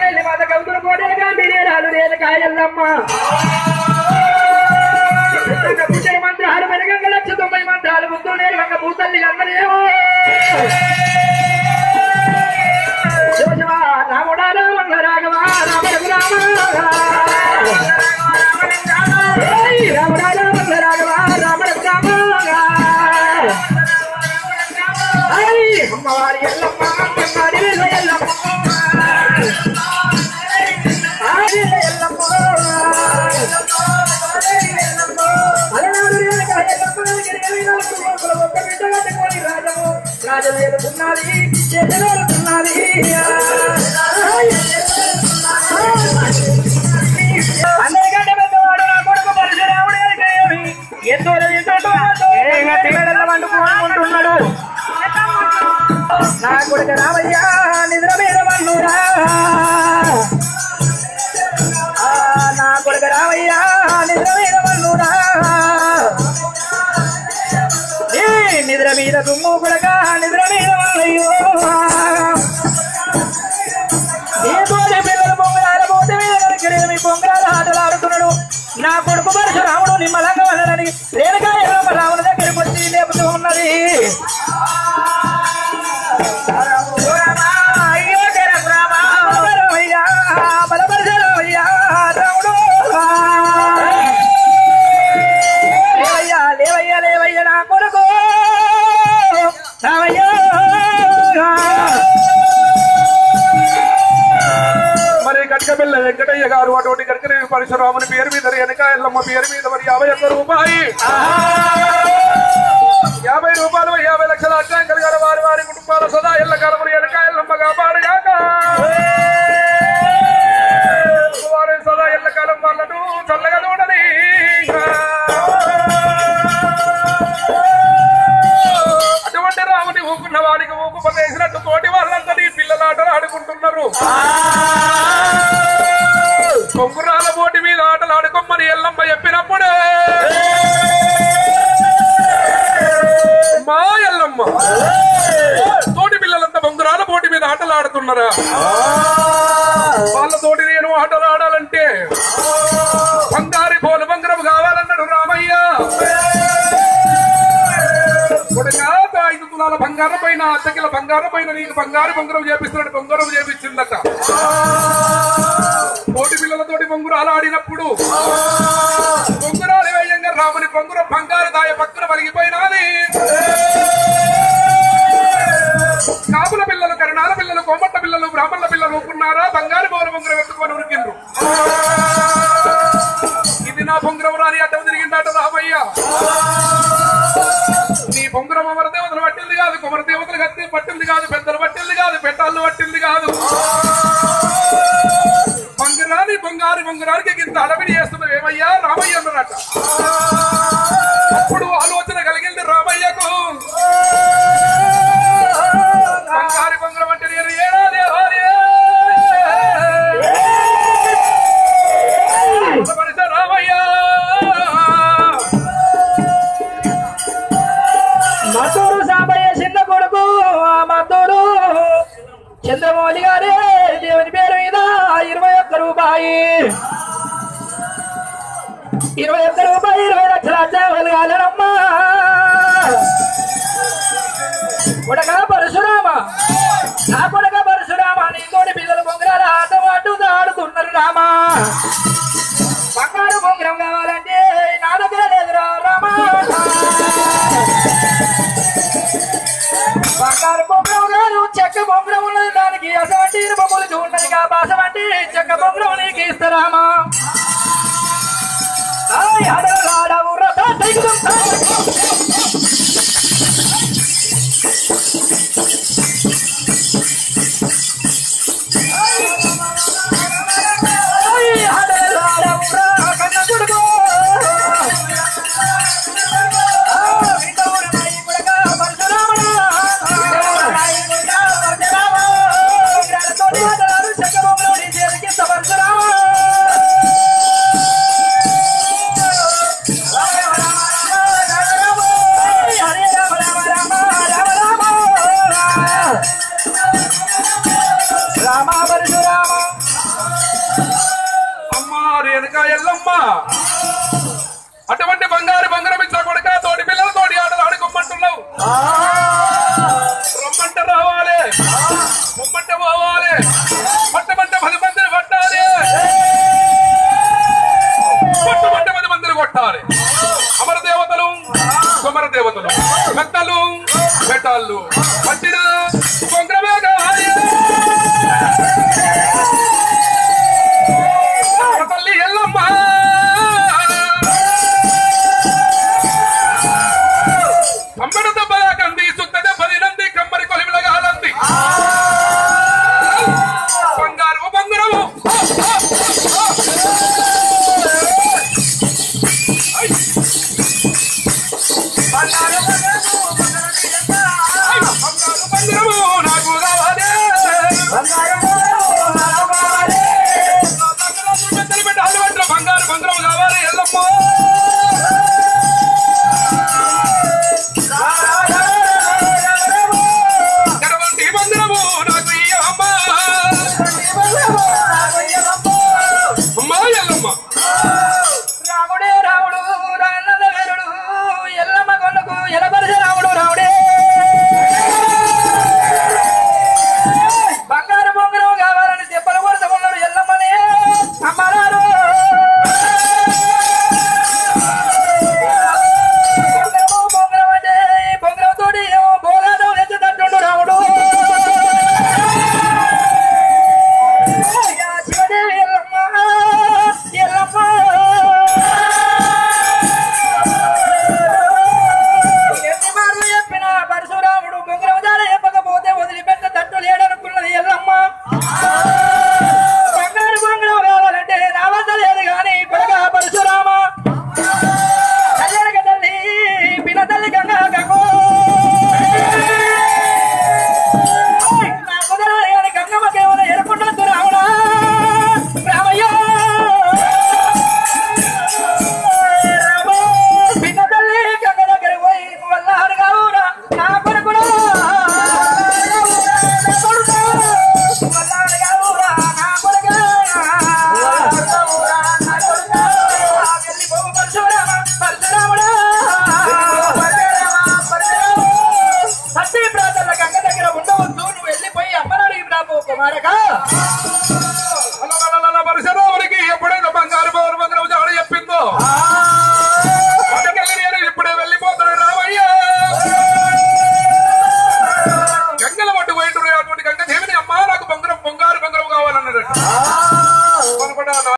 వెళ్ళి మాత కౌతులు కోటేగా మీరేరాలు నేను కాయల్లమ్మ పుట్టే మంత్రాలు వెనకంగా లక్ష తొంభై మంత్రాలు ముద్దులు నేను వంగ భూతల్లి అందరేమో శివ శివ రాముడా రామన్న రాఘవ రామ రఘురామ ఏయ్ రాముడా రామన్న రాఘవ రామ రఘురామ ఏయ్ అమ్మవారి ఎల్లమ్మ అమ్మవారి ఎల్లమ్మ ఆది ఎల్లమ్మ అలనాడు రేణుక ఎల్లమ్మ గిరిగిరి నాలుగు లోపల ఒక్క బిడ్డ కట్టుకొని రాజము రాజు ఏలుతున్నది చేతిలో ఉన్నది అందరికంటే పెద్దవాడు నా కొడుకు పరశురాముడు ఎనకేమి ఎంతో వండుకుంటున్నాడు నా కొడుకు రామయ్య నిద్ర మీద మన్నురా ఆ, నా కొడుకు రామయ్య నిద్ర మీద మన్నురా ఏ నిద్ర మీద దుమ్ము కొడక నిద్ర మీద మల్లయ్యో ఏ పోతే పిల్లలు పొంగరాల పోతే మీద కనుక మీ పొంగరాల ఆటలు ఆడుతున్నాడు నా కొడుకు పరశురాముడు నిమ్మలంగా వెళ్ళడానికి రేణుకాయ రాముల దగ్గరికి వచ్చి లేపుతూ ఉన్నది అయ్యో రామా బలపరమయ్యా, బలపరచరమయ్యా, రాముడు. లేవయ్యా లేవయ్యా లేవయ్యా నా కొడుకు రామయ్యా మరి కనకబిల్ల వెంకటయ్య గారు అటువంటి కనకదేవి పరశురాముని పేరు మీద వెనక ఎల్లమ్మ పేరు మీద మరి యాభై ఒక్క రూపాయి యాభై రూపాయలు యాభై లక్షల అడ్డాంకలు గారు వారి వారి కుటుంబాల సదా ఎల్ల కాలములు వెనక ఎల్లమ్మ కాపాడుగాక వారి సదా ఎల్ల కాలం వాళ్ళను చల్లగా చూడని అటువంటి రాముని ఊకున్న వారికి ఊకు పదేసినట్టు తోటి వాళ్ళంతా నీ పిల్లలాటలు ఆడుకుంటున్నారు కొంగురాల పోటీ మీద ఆటలు ఆడుకోమని ఎల్లమ్మ చెప్పినప్పుడు మా ఎల్లమ్మ తోటి పిల్లలంతా బొంగురాల పోటీ మీద ఆటలు ఆడుతున్నారా వాళ్ళతోటి నేను ఆటలు ఆడాలంటే బంగారి పోలు బంగారం కావాలన్నాడు రామయ్య కొడుకా ఐదు తులాల బంగారం పైన అత్తకిల బంగారం పైన నీకు బంగారు బొంగరం చేపిస్తున్నాడు బొంగరం చేపించిందట కోటి పిల్లలతోటి బొంగురాలు ఆడినప్పుడు బొంగురాలు వేయంగా రాముని బొంగురం బంగారు దాయ పక్కన పలిగిపోయినది కాపుల పిల్లలు కరుణాల పిల్లలు కోమట్ల పిల్లలు బ్రాహ్మణుల పిల్లలు ఊపుకున్నారా బంగారు బౌల బొంగరం ఎత్తుకొని ఉరికిండ్రు ఇది నా బొంగరం రాని అడ్డం తిరిగిందట రామయ్య నీ బొంగరం అమర దేవతలు పట్టింది కాదు కుమర దేవతలు కత్తి పట్టింది కాదు పెద్దలు పట్టింది కాదు పెట్టాళ్ళు పట్టింది కాదు బంగారాని బొంగారు బొంగరానికి ఇంత అడవిని చేస్తున్నావు ఏమయ్యా రామయ్య అన్నారట అప్పుడు ఆలోచన కలిగింది రామయ్యకు బంగారు బొంగరం అంటే నేను ఏడాది హోరే. బలపరిచ రామయ్య మద్దూరు సాంబయ్య చిన్న కొడుకు ఆ మద్దూరు చంద్రమౌళి గారే దేవుని పేరు మీద ఇరవై ఒక్క రూపాయి ఇరవై ఒక్క రూపాయి ఇరవై లక్షల అధ్యాయులు కాలేనమ్మా కొడక పరశురామ నా కొడక పరశురామ నీ తోటి పిల్లలు బొంగరాల ఆట ఆడుతూ ఆడుతున్నారు రామా బంగారు బొంగరం కావాలంటే నా దగ్గర లేదురా రామా బంగారు బొంగరం కాదు చెక్క బొంగరం ఉన్నది దానికి అసవంటి బొమ్మలు చూడండి కా బాసవంటి చెక్క బొంగరం నీకు ఇస్తారామా ఆయ్ ఆడవాడవు రథ సైకిల్ అటువంటి బంగారు బంగారం ఇచ్చా కొడుక తోటి పిల్లలు తోటి ఆటలు ఆడుకోమంటున్నావు రమ్మంటే రావాలి పొమ్మంటే పోవాలి పట్టమంటే పది మందిని పట్టాలి పట్టమంటే పది మందిని కొట్టాలి అమర దేవతలు కుమర దేవతలు పెద్దలు పెట్టాళ్ళు పట్టిన కొంగ్రమే కావాలి తల్లి ఎల్లమ్మ కమ్మడి దెబ్బలా కంది సుత్తదే పది నంది కమ్మరి కొలిమిలగా నంది బంగారు బంగారము బంగారు బంగారము నాకు కావాలి పెద్దలు పెట్టి అల్లు పెట్టిన బంగారు బంగారం కావాలి ఎల్లమ్మ గడవంటి బంగారము నాకు ఇయ్యమ్మ అమ్మా ఎల్లమ్మ రాముడే రాముడు రాన్నద వీరుడు ఎల్లమ్మ కొన్నకు ఎలబరిసే రాముడు రాముడే బంగారు బొంగరం కావాలని దెబ్బలు కొడుతున్నాడు ఎల్లమ్మనే అమ్మరారు బొంగరము బొంగరం అంటే బొంగరం తోటి ఏమో భోగాటం నెచ్చుతంటుండు రాముడు అయ్యా శివదేవి ఎల్లమ్మ ఎల్లమ్మ ఎన్ని మార్లు చెప్పినా పరశురాముడు బొంగరం జాడ చెప్పకపోతే వదిలిపెట్ట తట్టు లేడనుకున్నది ఎల్లమ్మ బంగారు బొంగరం కావాలంటే రావద్దలేదు గాని కొడగా పరశురామ కళ్యాణ తల్లి పిన తల్లి గంగా గంగో నా కుదరాలి గాని గంగమ్మకి ఏమైనా ఎరుకుండొద్దు రావడా రామయ్య రామో పిన్న తల్లి గంగ దగ్గర పోయి వల్లారు కావురా నా కొడుకురా నా కొడుకా వల్లారు కావురా నా కొడుకా నా కొడుకా వెళ్ళిపోవు పరశురామ పరశురాముడా సత్య ప్రాంతాల గంగ దగ్గర ఉండవద్దు నువ్వు వెళ్ళిపోయి అమ్మనాడికి రాబో కుమారక అలలలలల పరశురామునికి ఎప్పుడైతే బంగారు బంగారు బంగారు జాడ చెప్పిందో అక్కడికి నేను ఇప్పుడే వెళ్ళిపోతాడు రామయ్య గంగల పట్టు పోయిండు అటువంటి గంగ దేవిని అమ్మా నాకు బంగారం బంగారు బంగారం కావాలన్నాడు అనుకుంటా